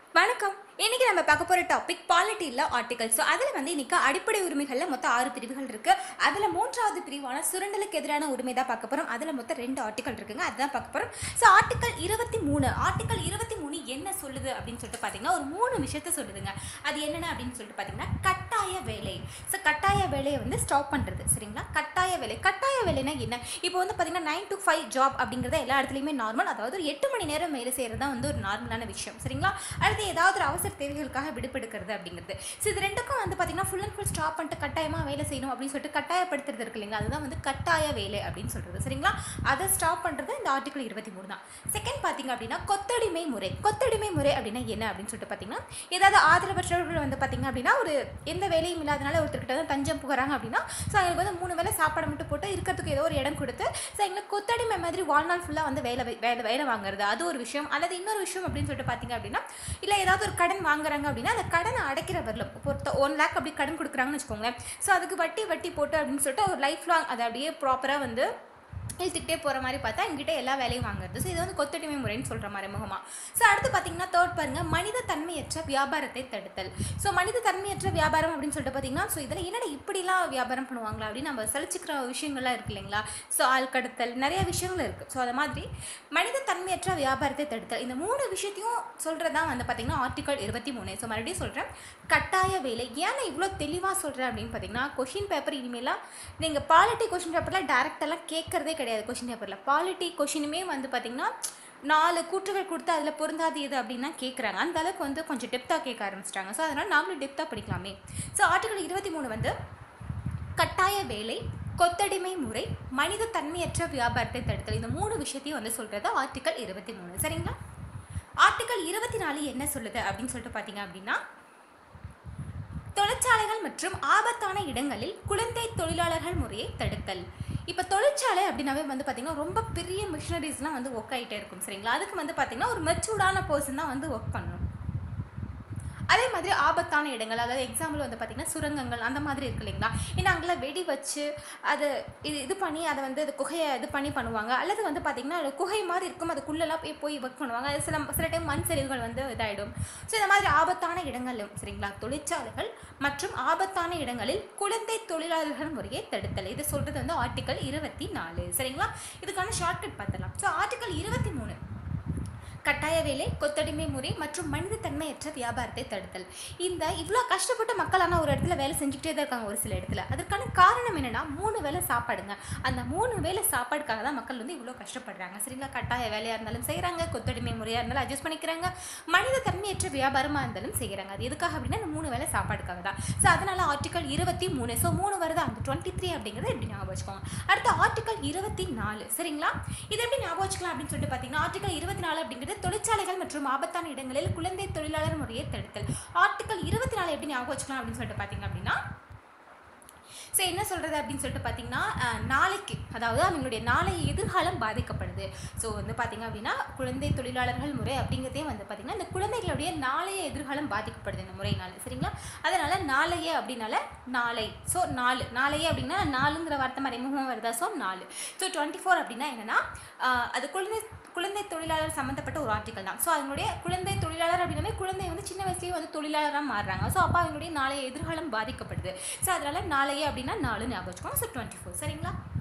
வணக்கம் இன்னைக்கு நம்ம பார்க்க போற டாபிக் பாலிட்டியில் ஆர்டிகல் ஸோ அதில் வந்து இன்னைக்கு அடிப்படை உரிமைகளில் மொத்தம் ஆறு பிரிவுகள் இருக்கு அதில் மூன்றாவது பிரிவான சுரண்டலுக்கு எதிரான உரிமை தான் பார்க்க போறோம் அதில் மொத்தம் ரெண்டு ஆர்டிகல் இருக்குங்க அதுதான் பார்க்க போறோம் ஸோ ஆர்டிகல் இருபத்தி மூணு ஆர்டிகல் இருபத்தி மூணு என்ன சொல்லுது அப்படின்னு சொல்லிட்டு பார்த்தீங்கன்னா ஒரு மூணு விஷயத்த சொல்லுதுங்க அது என்னென்ன அப்படின்னு சொல்லிட்டு பார்த்தீங்கன்னா கட்டாய வேலை ஸோ கட்டாய வேலையை வந்து ஸ்டாப் பண்ணுறது சரிங்களா கட்டாய வேலை கட்டாய வேலைனா என்ன இப்போ வந்து பார்த்தீங்கன்னா நைன் to ஃபைவ் ஜாப் அப்படிங்கிறது எல்லா இடத்துலையுமே நார்மல் அதாவது ஒரு எட்டு மணி நேரம் வேலை செய்கிறது தான் வந்து ஒரு நார்மலான விஷயம் சரிங்களா அடுத்து ஏதாவது ஒரு அவசர தேவைகளுக்காக விடுபெடுக்கிறது அப்படிங்கிறது ஸோ இது ரெண்டுக்கும் வந்து பார்த்தீங்கன்னா ஃபுல் அண்ட் ஃபுல் ஸ்டாப் பண்ணிட்டு கட்டாயமாக வேலை செய்யணும் அப்படின்னு சொல்லிட்டு கட்டாயப்படுத்துறது இருக்கு இல்லைங்களா அதுதான் வந்து கட்டாய வேலை அப்படின்னு சொல்கிறது சரிங்களா அதை ஸ்டாப் பண்ணுறது இந்த ஆர்டிகல் இருபத்தி மூணு தான் செகண்ட் பார்த்தீங்க அப்படின்னா கொத்தடிமை முறை கொத்தடிமை முறை அப்படின்னா என்ன அப்படின்னு சொல்லிட்டு பார்த்தீங்கன்னா ஏதாவது ஆதரவற்றவர்கள் வந்து பார்த்தீங்க அப்படின்னா ஒரு எந்த வேலையும் இல்லாதனால ஒருத்தர்கிட்ட தான் தஞ்சம் புகறாங்க அப்படின்னா ஸோ அவங்களுக்கு வந்து மூணு வேளை சாப்பாடு மட்டும் போட்டு இருக்கிறதுக்கு ஏதோ ஒரு இடம் கொடுத்து ஸோ எங்களுக்கு கொத்தடிமை மாதிரி வாழ்நாள் ஃபுல்லாக வந்து வேலை வை- வேலை வேலை வாங்குறது அது ஒரு விஷயம் அல்லது இன்னொரு விஷயம் அப்படின்னு சொல்லிட்டு பார்த்தீங்க அப்படின்னா இல்லை ஏதாவது ஒரு கடன் வாங்குறாங்க அப்படின்னா அந்த கடனை அடைக்கிற வரலும் இப்போ ஒருத்த ஒன் லேக் அப்படி கடன் கொடுக்குறாங்கன்னு வச்சுக்கோங்களேன் ஸோ அதுக்கு வட்டி வட்டி போட்டு அப்படின்னு சொல்லிட்டு ஒரு லைஃப் லாங் அதை அப்படியே ப்ராப்பராக வந்து இழுத்துக்கிட்டே போகிற மாதிரி பார்த்தா எங்கிட்ட எல்லா வேலையும் வாங்குறது ஸோ இது வந்து கொத்தடிமை முறைன்னு சொல்கிற மாதிரி முகமா ஸோ அடுத்து பார்த்தீங்கன்னா தேர்ட் பாருங்க மனித தன்மையற்ற வியாபாரத்தை தடுத்தல் ஸோ மனித தன்மையற்ற வியாபாரம் அப்படின்னு சொல்லிட்டு பார்த்தீங்கன்னா ஸோ இதில் என்னடா இப்படிலாம் வியாபாரம் பண்ணுவாங்களா அப்படின்னு நம்ம சலிச்சுக்கிற விஷயங்கள்லாம் இருக்கு இல்லைங்களா ஸோ ஆள் கடத்தல் நிறைய விஷயங்கள் இருக்குது ஸோ அது மாதிரி மனித தன்மையற்ற வியாபாரத்தை தடுத்தல் இந்த மூணு விஷயத்தையும் சொல்கிறது தான் வந்து பார்த்தீங்கன்னா ஆர்டிகல் இருபத்தி மூணு ஸோ மறுபடியும் சொல்கிறேன் கட்டாய வேலை ஏன் நான் இவ்வளோ தெளிவாக சொல்கிறேன் அப்படின்னு பார்த்தீங்கன்னா கொஷின் பேப்பர் இனிமேலாம் நீங்கள் பாலிட்டி கொஷின் பேப்பரில் டேரெக்டெல்லாம் கேட்குறதே கிடையாது கொஷின் பேப்பரில் பாலிட்டி கொஷினுமே வந்து பார்த்தீங்கன்னா நாலு கூற்றுகள் கொடுத்து அதில் பொருந்தாது எது அப்படின்னா கேட்குறாங்க அந்த அளவுக்கு வந்து கொஞ்சம் டெப்த்தாக கேட்க ஆரம்பிச்சிட்டாங்க ஸோ அதனால் நாமளும் டெப்த்தாக படிக்கலாமே ஸோ ஆர்டிகல் இருபத்தி மூணு வந்து கட்டாய வேலை கொத்தடிமை முறை மனித தன்மையற்ற வியாபாரத்தை தடுத்தல் இந்த மூணு விஷயத்தையும் வந்து சொல்கிறது ஆர்டிகல் இருபத்தி மூணு சரிங்களா ஆர்டிகல் இருபத்தி நாலு என்ன சொல்லுது அப்படின்னு சொல்லிட்டு பார்த்தீங்க அப்படின்னா தொழிற்சாலைகள் மற்றும் ஆபத்தான இடங்களில் குழந்தை தொழிலாளர்கள் முறையை தடுத்தல் இப்போ தொழிற்சாலை அப்படின்னாவே வந்து பார்த்திங்கன்னா ரொம்ப பெரிய மிஷினரிஸ்லாம் வந்து ஒர்க் ஆகிட்டே இருக்கும் சரிங்களா அதுக்கு வந்து பார்த்திங்கன்னா ஒரு மெச்சூர்டான பர்சன் தான் வந்து ஒர்க் பண்ணணும் அதே மாதிரி ஆபத்தான இடங்கள் அதாவது எக்ஸாம்பிள் வந்து பார்த்திங்கன்னா சுரங்கங்கள் அந்த மாதிரி இருக்கு இல்லைங்களா ஏன்னா அங்கெல்லாம் வெடி வச்சு அது இது இது பண்ணி அதை வந்து அது குகையை இது பண்ணி பண்ணுவாங்க அல்லது வந்து பார்த்திங்கன்னா அது குகை மாதிரி இருக்கும் அதுக்குள்ளெல்லாம் போய் போய் ஒர்க் பண்ணுவாங்க அது சில சில டைம் மண் சரிவுகள் வந்து இதாகிடும் ஸோ இந்த மாதிரி ஆபத்தான இடங்களும் சரிங்களா தொழிற்சாலைகள் மற்றும் ஆபத்தான இடங்களில் குழந்தை தொழிலாளர்கள் முறையை தடுத்தல் இது சொல்கிறது வந்து ஆர்டிகல் இருபத்தி நாலு சரிங்களா இதுக்கான ஷார்ட்கட் பார்த்துலாம் ஸோ ஆர்டிகல் இருபத்தி மூணு கட்டாய வேலை கொத்தடிமை முறை மற்றும் மனித தன்மையற்ற வியாபாரத்தை தடுத்தல் இந்த இவ்வளோ கஷ்டப்பட்டு மக்கள் ஆனால் ஒரு இடத்துல வேலை செஞ்சுக்கிட்டே தான் இருக்காங்க ஒரு சில இடத்துல அதற்கான காரணம் என்னன்னா மூணு வேளை சாப்பாடுங்க அந்த மூணு வேளை சாப்பாடுக்காக தான் மக்கள் வந்து இவ்வளோ கஷ்டப்படுறாங்க சரிங்களா கட்டாய வேலையாக இருந்தாலும் செய்கிறாங்க கொத்தடிமை முறையாக இருந்தாலும் அட்ஜஸ்ட் பண்ணிக்கிறாங்க மனித தன்மையற்ற வியாபாரமாக இருந்தாலும் செய்கிறாங்க அது எதுக்காக அப்படின்னா இந்த மூணு வேளை சாப்பாடுக்காக தான் ஸோ அதனால ஆர்டிகல் இருபத்தி மூணு ஸோ மூணு வருது அந்த டுவெண்ட்டி த்ரீ அப்படிங்கிறத எப்படி ஞாபகம் வச்சுக்கோங்க அடுத்து ஆர்டிகல் இருபத்தி நாலு சரிங்களா இது எப்படி ஞாபகம் வச்சுக்கலாம் அப்படின்னு சொல்லிட்டு பார்த்தீங்கன்னா ஆர்டிகல் இருபத்தி நாலு அப்படிங்கிறது தொழிற்சாலைகள் மற்றும் ஆபத்தான இடங்களில் குழந்தை தொழிலாளர் முறையை தடுத்தல் ஆர்டிகல் இருபத்தி நாலு எப்படி ஞாபகம் வச்சுக்கலாம் அப்படின்னு சொல்லிட்டு பார்த்தீங்க அப்படின்னா ஸோ என்ன சொல்கிறது அப்படின்னு சொல்லிட்டு பார்த்தீங்கன்னா அஹ், நாளைக்கு அதாவது அவங்களுடைய நாளைய எதிர்காலம் பாதிக்கப்படுது ஸோ வந்து பார்த்தீங்க அப்படின்னா குழந்தை தொழிலாளர்கள் முறை அப்படிங்கிறதே வந்து பார்த்தீங்கன்னா இந்த குழந்தைகளுடைய நாளைய எதிர்காலம் பாதிக்கப்படுது இந்த முறையினால சரிங்களா அதனால் நாளைய அப்படின்னால நாளை ஸோ நாலு நாளைய அப்படின்னா நாலுங்கிற வார்த்தை மறைமுகமாக வருதா ஸோ நாலு ஸோ டுவெண்ட்டி ஃபோர் அப்படின்னா என்னென்னா அது குழந்தை குழந்தை தொழிலாளர் சம்மந்தப்பட்ட ஒரு ஆர்டிக்கல் தான் ஸோ அவங்களுடைய குழந்தை தொழிலாளர் அப்படின்னாலே குழந்தை வந்து சின்ன வயசுலேயே வந்து தொழிலாளராக மாறுறாங்க ஸோ அப்போ அவங்களுடைய நாளைய எதிர்காலம் பாதிக்கப்படுது ஸோ அதனால் நாளைய அப்படின்னா நாலு ஞாபகம் வச்சுக்கோங்க ஸோ டுவெண்ட்டி ஃபோர் சரிங்களா